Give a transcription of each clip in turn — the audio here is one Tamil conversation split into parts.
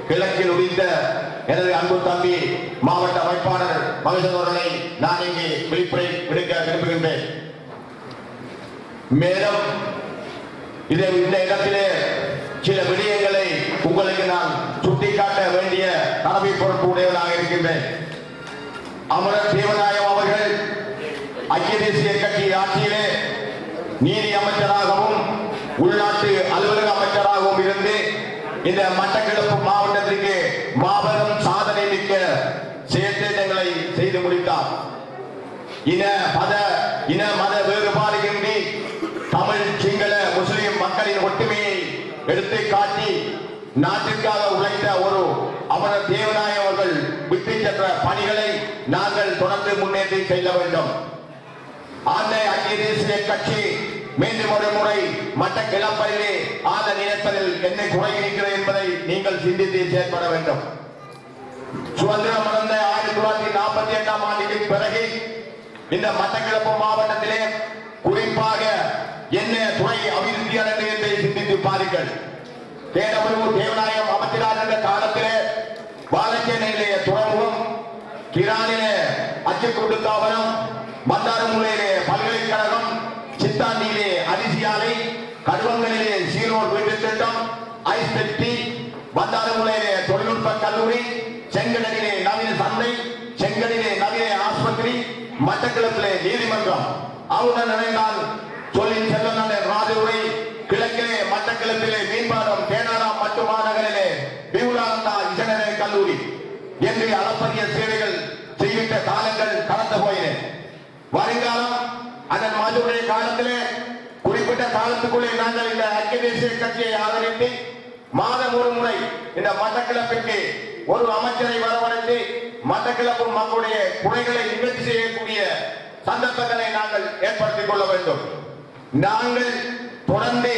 கிழக்கில் உதித்த எனது அன்பு தம்பி மாவட்ட அமைப்பாளர் மகேசன் அவர்களை நான் இங்கே விழிப்புரை விடுக்க விரும்புகின்றேன் மேலும் இதை இந்த இடத்திலே சில விடயங்களை உங்களுக்கு நான் சுட்டிக்காட்ட வேண்டிய தலைமை பொறுப்பு உடையவனாக இருக்கின்றேன் அமரர் தேவநாயகம் அவர்கள் ஐக்கிய தேசிய கட்சி ஆட்சியிலே நீதி அமைச்சராகவும் உள்நாட்டு அலுவலக அமைச்சராகவும் இருந்து இந்த மட்டக்களப்பு மாவட்டத்திற்கு மாபெரும் சாதனை மிக்க செயற்திட்டங்களை செய்து முடித்தார் இன மத இன மத வேறுபாடுகின்றி தமிழ் சிங்கள முஸ்லிம் மக்களின் ஒற்றுமையை எடுத்து காட்டி நாட்டிற்காக உழைத்த ஒரு அமரர் தேவநாய அவர்கள் விட்டு சென்ற பணிகளை நாங்கள் தொடர்ந்து முன்னேற்றி செல்ல வேண்டும் ஆண்ட ஐக்கிய தேசிய கட்சி மீண்டும் ஒரு முறை மட்ட கிளப்பலிலே ஆத நினைப்பதில் என்ன குறை இருக்கிறது என்பதை நீங்கள் சிந்தித்து செயற்பட வேண்டும் சுதந்திரம் அடைந்த ஆயிரத்தி தொள்ளாயிரத்தி நாற்பத்தி எட்டாம் ஆண்டுக்கு பிறகு இந்த மட்டக்களப்பு மாவட்டத்திலே குறிப்பாக என்ன துறை அபிவிருத்தி அடைந்தது என்பதை சிந்தித்து பாருங்கள் தேனமரு தேவநாயகம் அமைச்சராக இருந்த காலத்திலே வாழச்சேனையிலே துறைமுகம் கிரானிலே அச்சுக்கூட்டு தாவரம் மந்தாரமுலையிலே பல்கலைக்கழகம் சித்தாண்டியிலே அரிசி ஆலை கடுவங்களிலே சீரோர் வீட்டு திட்டம் ஐஸ் பெட்டி வந்தாரமுலையிலே தொழில்நுட்ப கல்லூரி செங்கடலிலே நவீன சந்தை செங்கலிலே நவீன ஆஸ்பத்திரி மட்டக்களப்பிலே நீதிமன்றம் அவருடன் நினைந்தால் சொல்லின் செல்வன் ராஜுரை கிழக்கிலே மட்டக்களப்பிலே மீன்பாடம் தேனாராம் மட்டு மாநகரிலே பிவுலானந்தா இசைநிலை கல்லூரி என்று அளப்பரிய சேவைகள் செய்வித்த காலங்கள் கடந்து போயின வருங்காலம் அதன் மாஜுடைய காலத்திலே குறிப்பிட்ட காலத்துக்குள்ளே நாங்கள் இந்த ஐக்கிய தேசிய கட்சியை ஆதரித்து மாதம் ஒரு முறை இந்த மட்டக்கிழப்பிற்கு ஒரு அமைச்சரை வரவழைத்து மட்டக்கிழப்பு மக்களுடைய குறைகளை நிவர்த்தி செய்யக்கூடிய சந்தர்ப்பங்களை நாங்கள் ஏற்படுத்திக் கொள்ள வேண்டும் நாங்கள் தொடர்ந்து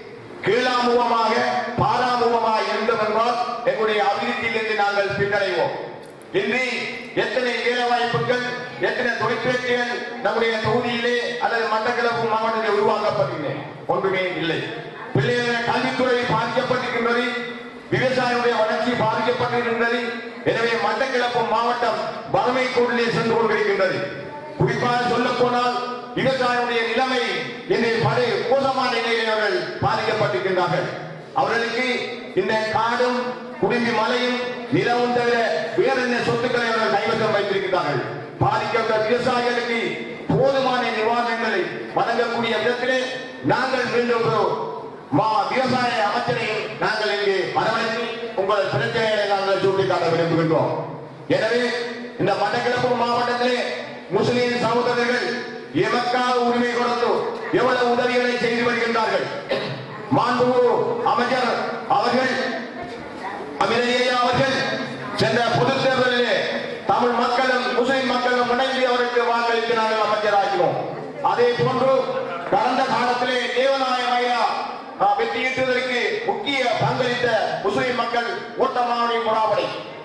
கீழாமுகமாக பாராமுகமாக இருந்தோம் என்றால் எங்களுடைய அபிவிருத்தியிலிருந்து நாங்கள் பின்னடைவோம் இன்று எத்தனை வேலை வாய்ப்புகள் எத்தனை தொழிற்பேச்சுகள் நம்முடைய தொகுதியிலே அல்லது மட்டக்களப்பு மாவட்டத்தில் உருவாக்கப்படுகின்றன ஒன்றுமே இல்லை பிள்ளைகளுடைய கல்வித்துறை பாதிக்கப்பட்டிருக்கின்றது விவசாயிகளுடைய வளர்ச்சி பாதிக்கப்பட்டிருக்கின்றது எனவே மட்டக்களப்பு மாவட்டம் வறுமை கோட்டிலே சென்று கொண்டிருக்கின்றது குறிப்பாக சொல்ல போனால் விவசாயியுடைய நிலைமை இன்று படு மோசமான நிலையில் அவர்கள் பாதிக்கப்பட்டிருக்கின்றார்கள் அவர்களுக்கு இந்த காடும் குடும்பி மலையும் நிலவும் தவிர வேறு என்ன சொத்துக்களை அவர்கள் கைவசம் வைத்திருக்கிறார்கள் பாதிக்கப்பட்ட விவசாயிகளுக்கு போதுமான நிவாரணங்களை வழங்கக்கூடிய விதத்திலே நாங்கள் மீண்டும் ஒரு மா விவசாய அமைச்சரை நாங்கள் இங்கு வரவழைத்து உங்கள் பிரச்சனைகளை நாங்கள் சுட்டிக்காட்ட விரும்புகின்றோம் எனவே இந்த மட்டக்கிழப்பு மாவட்டத்திலே முஸ்லிம் சகோதரர்கள் எமக்காக உரிமை கொடுத்து எவ்வளவு உதவிகளை செய்து வருகின்றார்கள் மாண்புமிகு அமைச்சர் அவர்கள் அமிரையா அவர்கள் சென்ற பொது தேர்தலிலே தமிழ் மக்களும் முஸ்லிம் மக்களும் இணைந்து அவருக்கு வாக்களித்து நாங்கள் அமைச்சராகினோம் அதே போன்று கடந்த காலத்திலே தேவநாயகம் ஐயா அஹ், வெற்றியீட்டுவதற்கு முக்கிய பங்களித்த முஸ்லிம் மக்கள் ஓட்டமாவடி முறாவடி